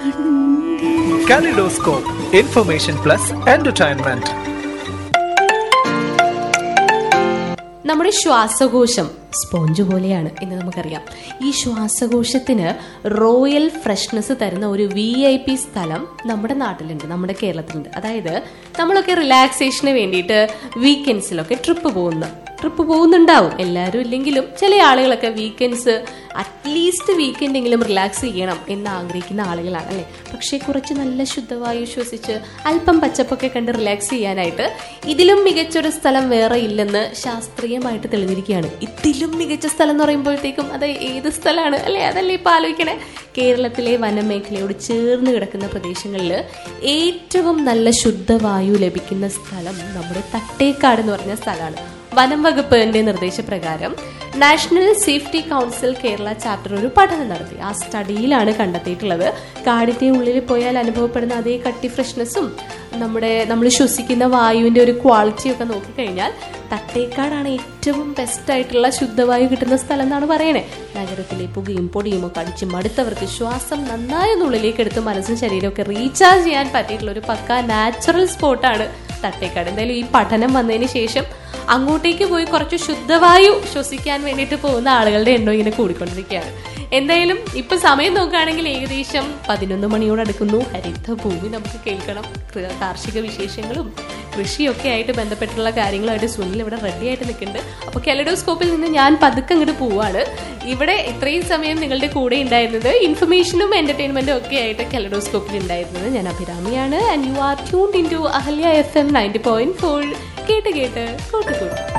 Kaleidoscope, information plus entertainment. നമ്മുടെ ശ്വാസകോശം sponge പോലെയാണ് എന്ന് നമുക്കറിയാം ഈ ശ്വാസകോശത്തിന് റോയൽ ഫ്രഷ്നെസ് തരുന്ന ഒരു വി ഐ പി സ്ഥലം നമ്മുടെ നാട്ടിലുണ്ട് നമ്മുടെ കേരളത്തിലുണ്ട് അതായത് നമ്മളൊക്കെ റിലാക്സേഷന് വേണ്ടിയിട്ട് വീക്കെൻഡ്സിലൊക്കെ ട്രിപ്പ് പോകുന്ന ട്രിപ്പ് പോകുന്നുണ്ടാവും എല്ലാവരും ഇല്ലെങ്കിലും ചില ആളുകളൊക്കെ വീക്കെൻഡ്സ് അറ്റ്ലീസ്റ്റ് വീക്കെൻഡെങ്കിലും റിലാക്സ് ചെയ്യണം എന്ന് ആഗ്രഹിക്കുന്ന ആളുകളാണ് അല്ലേ പക്ഷേ കുറച്ച് നല്ല ശുദ്ധവായു ശ്വസിച്ച് അല്പം പച്ചപ്പൊക്കെ കണ്ട് റിലാക്സ് ചെയ്യാനായിട്ട് ഇതിലും മികച്ചൊരു സ്ഥലം വേറെ ഇല്ലെന്ന് ശാസ്ത്രീയമായിട്ട് തെളിഞ്ഞിരിക്കുകയാണ് ഇതിലും മികച്ച സ്ഥലം എന്ന് പറയുമ്പോഴത്തേക്കും അത് ഏത് സ്ഥലമാണ് അല്ലേ അതല്ലേ ഇപ്പൊ ആലോചിക്കണേ കേരളത്തിലെ വനമേഖലയോട് ചേർന്ന് കിടക്കുന്ന പ്രദേശങ്ങളിൽ ഏറ്റവും നല്ല ശുദ്ധവായു ലഭിക്കുന്ന സ്ഥലം നമ്മുടെ തട്ടേക്കാട് എന്ന് പറഞ്ഞ സ്ഥലമാണ് വനം വകുപ്പിന്റെ നിർദ്ദേശപ്രകാരം national safety council Kerala chapter ഒരു പഠനം നടത്തി ആ സ്റ്റഡിയിലാണ് കണ്ടെത്തിയിട്ടുള്ളത് കാടിന്റെ ഉള്ളിൽ പോയാൽ അനുഭവപ്പെടുന്ന അതേ കട്ടി ഫ്രഷ്നെസ്സും നമ്മുടെ നമ്മൾ ശ്വസിക്കുന്ന വായുവിന്റെ ഒരു ക്വാളിറ്റിയും ഒക്കെ നോക്കിക്കഴിഞ്ഞാൽ തട്ടേക്കാടാണ് ഏറ്റവും ബെസ്റ്റ് ആയിട്ടുള്ള ശുദ്ധവായു കിട്ടുന്ന സ്ഥലം എന്നാണ് പറയണേ നഗരത്തിലെ പുകയും പൊടിയും ഒക്കെ അടിച്ച് മടുത്തവർക്ക് ശ്വാസം നന്നായി ഒന്ന് ഉള്ളിലേക്ക് എടുത്ത് മനസ്സും ശരീരമൊക്കെ റീചാർജ് ചെയ്യാൻ പറ്റിയിട്ടുള്ള ഒരു പക്ക നാച്ചുറൽ സ്പോട്ടാണ് തട്ടേക്കാട് എന്തായാലും ഈ പഠനം വന്നതിന് ശേഷം അങ്ങോട്ടേക്ക് പോയി കുറച്ച് ശുദ്ധവായു ശ്വസിക്കാൻ വേണ്ടിയിട്ട് പോകുന്ന ആളുകളുടെ എണ്ണം ഇങ്ങനെ കൂടിക്കൊണ്ടിരിക്കുകയാണ് എന്തായാലും ഇപ്പൊ സമയം നോക്കുകയാണെങ്കിൽ ഏകദേശം പതിനൊന്ന് മണിയോട് അടുക്കുന്നു ഹരിത ഭൂമി നമുക്ക് കേൾക്കണം കൃ- കാർഷിക വിശേഷങ്ങളും കൃഷിയൊക്കെ ആയിട്ട് ബന്ധപ്പെട്ടുള്ള കാര്യങ്ങളായിട്ട് സുനിൽ ഇവിടെ റെഡി ആയിട്ട് നിൽക്കുന്നുണ്ട് അപ്പോൾ കെലഡോസ്കോപ്പിൽ നിന്ന് ഞാൻ പതുക്കെ അങ്ങോട്ട് പോവാണ് ഇവിടെ ഇത്രയും സമയം നിങ്ങളുടെ കൂടെ ഉണ്ടായിരുന്നത് ഇൻഫർമേഷനും എന്റർടൈൻമെന്റും ഒക്കെ ആയിട്ട് കെലഡോസ്കോപ്പിൽ ഉണ്ടായിരുന്നത് ഞാൻ അഭിരാമിയാണ് and you are tuned in to Ahalya F M ninety point four കേട്ട് കേട്ട് കൂട്ടുകൂടും